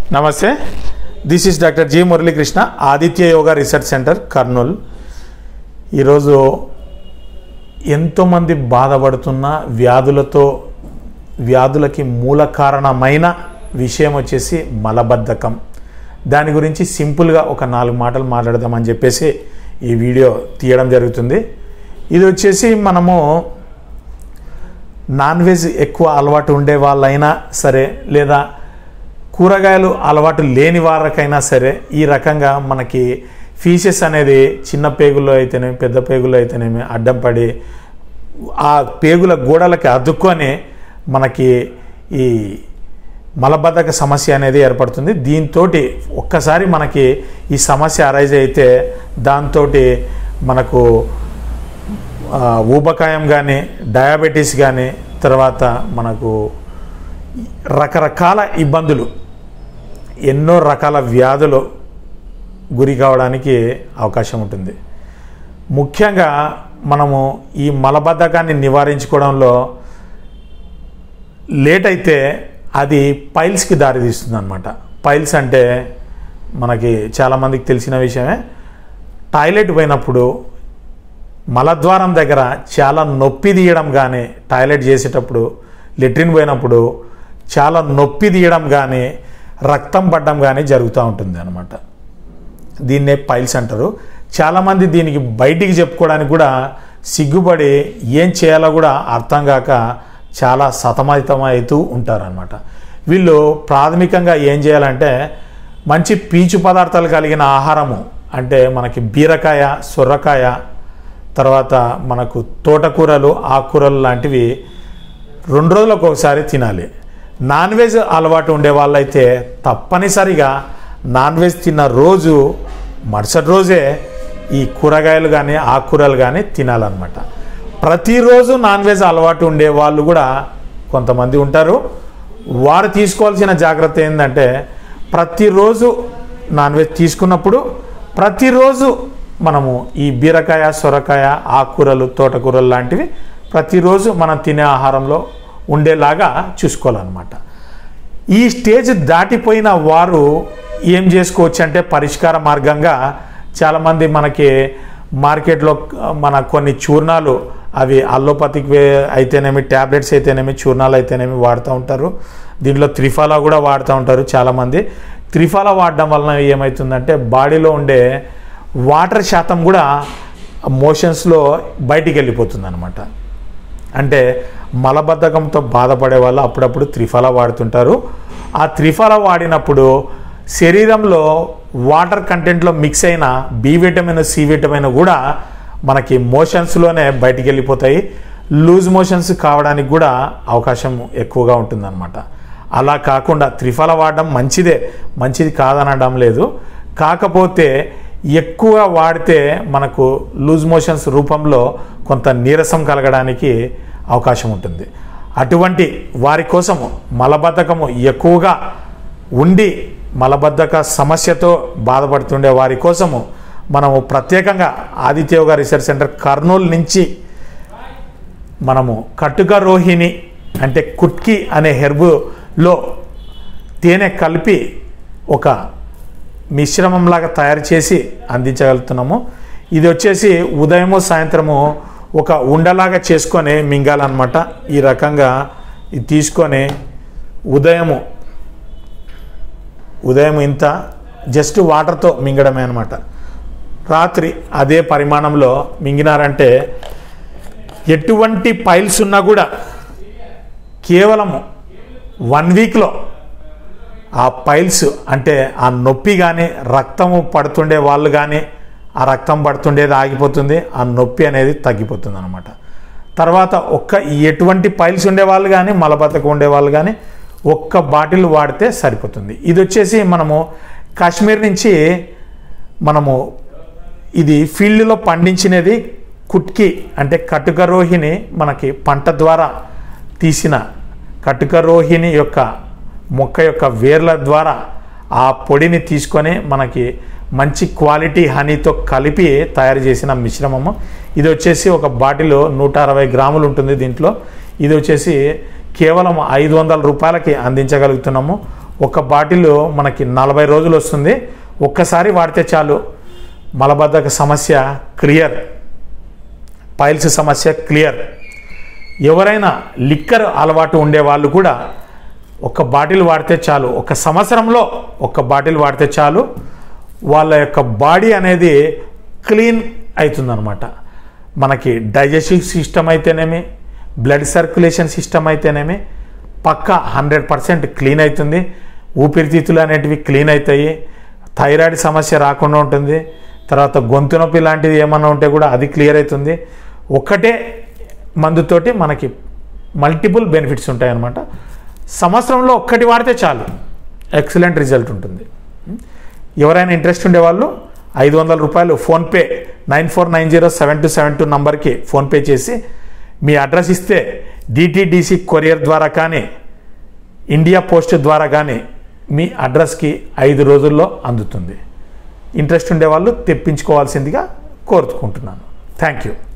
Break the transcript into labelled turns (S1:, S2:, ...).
S1: నమస్తే this is doctor G Muralikrishna Aditya Yoga research centre Kurnool ఈరోజు ఎంతోమంది బాధపడుతున్న వ్యాధులతో వ్యాధులకి మూల కారణమైన విషయం వచ్చేసి మలబద్ధకం దాని గురించి సింపుల్గా ఒక నాలుగు మాటలు మాట్లాడదామని చెప్పేసి ఈ వీడియో తీయడం జరుగుతుంది ఇది వచ్చేసి మనము నాన్ వెజ్ ఎక్కువ అలవాటు ఉండే వాళ్ళైనా సరే లేదా కూరగాయలు అలవాటు లేని వారికైనా సరే ఈ రకంగా మనకి ఫీసెస్ అనేది చిన్న పేగుల్లో అయితేనేమి పెద్ద పేగుల్లో అయితేనేమి అడ్డం పడి ఆ పేగుల గోడలకి అద్దుకొని మనకి ఈ మలబద్ధక సమస్య అనేది ఏర్పడుతుంది దీంతో ఒక్కసారి మనకి ఈ సమస్య అరైజ్ అయితే దాంతో మనకు ఆ, ఊబకాయం కానీ డయాబెటీస్ కానీ తర్వాత మనకు రకరకాల ఇబ్బందులు ఎన్నో రకాల వ్యాధులు గురి కావడానికి అవకాశం ఉంటుంది ముఖ్యంగా మనము ఈ మలబద్ధకాన్ని నివారించుకోవడంలో లేట్ అయితే అది పైల్స్కి దారితీస్తుంది అనమాట పైల్స్ అంటే మనకి చాలామందికి తెలిసిన విషయమే టాయిలెట్ పోయినప్పుడు మలద్వారం దగ్గర చాలా నొప్పి తీయడం కానీ టాయిలెట్ చేసేటప్పుడు లెట్రిన్ పోయినప్పుడు చాలా నొప్పి తీయడం కానీ రక్తం పడడం కానీ జరుగుతూ ఉంటుంది అనమాట దీన్నే పైల్స్ అంటారు చాలామంది దీనికి బయటికి చెప్పుకోవడానికి కూడా సిగ్గుపడి ఏం చేయాలో కూడా అర్థం కాక చాలా సతమతమవుతూ ఉంటారనమాట వీళ్ళు ప్రాథమికంగా ఏం చేయాలంటే మంచి పీచు పదార్థాలు కలిగిన ఆహారము అంటే మనకి బీరకాయ సొర్రకాయ తర్వాత మనకు తోటకూరలు ఆకుకూరలు లాంటివి రెండు రోజులకు ఒకసారి తినాలి నాన్ వెజ్ అలవాటు ఉండే వాళ్ళైతే తప్పనిసరిగా నాన్ వెజ్ తిన్న రోజు మరుసటి రోజే ఈ కూరగాయలు కానీ ఆకుకూరలు కానీ తినాలన్నమాట ప్రతిరోజు నాన్ వెజ్ అలవాటు ఉండే వాళ్ళు కూడా కొంతమంది ఉంటారు వారు తీసుకోవాల్సిన జాగ్రత్త ఏంటంటే ప్రతిరోజు నాన్ వెజ్ తీసుకున్నప్పుడు ప్రతిరోజు మనము ఈ బీరకాయ సొరకాయ ఆకుకూరలు తోటకూరలు లాంటివి ప్రతిరోజు మనం తినే ఆహారంలో ఉండేలాగా చూసుకోవాలన్నమాట ఈ స్టేజ్ దాటిపోయిన వారు ఏం చేసుకోవచ్చు అంటే పరిష్కార మార్గంగా చాలామంది మనకి మార్కెట్లో మన కొన్ని చూర్ణాలు అవి అల్లోపతిక్ వే అయితేనేమి ట్యాబ్లెట్స్ అయితేనేమి చూర్ణాలు అయితేనేమి వాడుతూ ఉంటారు దీంట్లో త్రిఫలా కూడా వాడుతూ ఉంటారు చాలామంది త్రిఫలా వాడడం వలన ఏమవుతుందంటే బాడీలో ఉండే వాటర్ శాతం కూడా మోషన్స్లో బయటికి వెళ్ళిపోతుంది అనమాట అంటే మలబద్ధకంతో బాధపడే వాళ్ళు అప్పుడప్పుడు త్రిఫల వాడుతుంటారు ఆ త్రిఫల వాడినప్పుడు శరీరంలో వాటర్ కంటెంట్లో మిక్స్ అయిన బి విటమిన్ సి విటమిన్ కూడా మనకి మోషన్స్లోనే బయటికి వెళ్ళిపోతాయి లూజ్ మోషన్స్ కావడానికి కూడా అవకాశం ఎక్కువగా ఉంటుందన్నమాట అలా కాకుండా త్రిఫల వాడడం మంచిదే మంచిది కాదనడం లేదు కాకపోతే ఎక్కువ వాడితే మనకు లూజ్ మోషన్స్ రూపంలో కొంత నీరసం కలగడానికి అవకాశం ఉంటుంది అటువంటి వారి కోసము మలబద్ధకము ఎక్కువగా ఉండి మలబద్ధక సమస్యతో బాధపడుతుండే వారి కోసము మనము ప్రత్యేకంగా ఆదిత్య యోగా రీసెర్చ్ సెంటర్ కర్నూలు నుంచి మనము కట్టుక రోహిణి అంటే కుట్కి అనే హెర్బులో తేనె కలిపి ఒక మిశ్రమంలాగా తయారు చేసి అందించగలుగుతున్నాము ఇది వచ్చేసి ఉదయము సాయంత్రము ఒక ఉండలాగా చేసుకొని మింగాలన్నమాట ఈ రకంగా ఇది తీసుకొని ఉదయము ఉదయం ఇంత జస్ట్ వాటర్తో మింగడమే అనమాట రాత్రి అదే పరిమాణంలో మింగినారంటే ఎటువంటి పైల్స్ ఉన్నా కూడా కేవలము వన్ వీక్లో ఆ పైల్స్ అంటే ఆ నొప్పి కానీ రక్తము పడుతుండే వాళ్ళు కానీ ఆ రక్తం పడుతుండేది ఆగిపోతుంది ఆ నొప్పి అనేది తగ్గిపోతుంది అనమాట తర్వాత ఒక్క ఎటువంటి పైల్స్ ఉండేవాళ్ళు కానీ మలబద్ధకం ఉండేవాళ్ళు కానీ ఒక్క బాటిల్ వాడితే సరిపోతుంది ఇది వచ్చేసి మనము కాశ్మీర్ నుంచి మనము ఇది ఫీల్డ్లో పండించినది కుట్కి అంటే కటుక రోహిణి మనకి పంట ద్వారా తీసిన కటుక రోహిణి యొక్క మొక్క యొక్క వేర్ల ద్వారా ఆ పొడిని తీసుకొని మనకి మంచి క్వాలిటీ హనీతో కలిపి తయారు చేసిన మిశ్రమము ఇది వచ్చేసి ఒక బాటిల్ నూట అరవై గ్రాములు ఉంటుంది దీంట్లో ఇది వచ్చేసి కేవలం ఐదు వందల రూపాయలకి అందించగలుగుతున్నాము ఒక బాటిల్ మనకి నలభై రోజులు వస్తుంది ఒక్కసారి వాడితే చాలు మలబద్ధక సమస్య క్లియర్ పైల్స్ సమస్య క్లియర్ ఎవరైనా లిక్కర్ అలవాటు ఉండే వాళ్ళు కూడా ఒక బాటిల్ వాడితే చాలు ఒక సంవత్సరంలో ఒక బాటిల్ వాడితే చాలు వాళ్ళ యొక్క బాడీ అనేది క్లీన్ అవుతుందన్నమాట మనకి డైజెస్టివ్ సిస్టమ్ అయితేనేమి బ్లడ్ సర్క్యులేషన్ సిస్టమ్ అయితేనేమి పక్క హండ్రెడ్ పర్సెంట్ క్లీన్ అవుతుంది ఊపిరితిత్తులు అనేటివి క్లీన్ అవుతాయి థైరాయిడ్ సమస్య రాకుండా ఉంటుంది తర్వాత గొంతు నొప్పి లాంటిది ఏమన్నా ఉంటే కూడా అది క్లియర్ అవుతుంది ఒక్కటే మందుతోటి మనకి మల్టిపుల్ బెనిఫిట్స్ ఉంటాయన్నమాట సంవత్సరంలో ఒక్కటి వాడితే చాలు ఎక్సలెంట్ రిజల్ట్ ఉంటుంది ఎవరైనా ఇంట్రెస్ట్ ఉండేవాళ్ళు ఐదు వందల రూపాయలు PhonePe nine four nine zero seven two seven two నంబర్కి ఫోన్పే చేసి మీ అడ్రస్ ఇస్తే డిటీడీసీ కొరియర్ ద్వారా కానీ ఇండియా పోస్ట్ ద్వారా కానీ మీ అడ్రస్కి ఐదు రోజుల్లో అందుతుంది ఇంట్రెస్ట్ ఉండేవాళ్ళు తెప్పించుకోవాల్సిందిగా కోరుకుంటున్నాను థ్యాంక్ యూ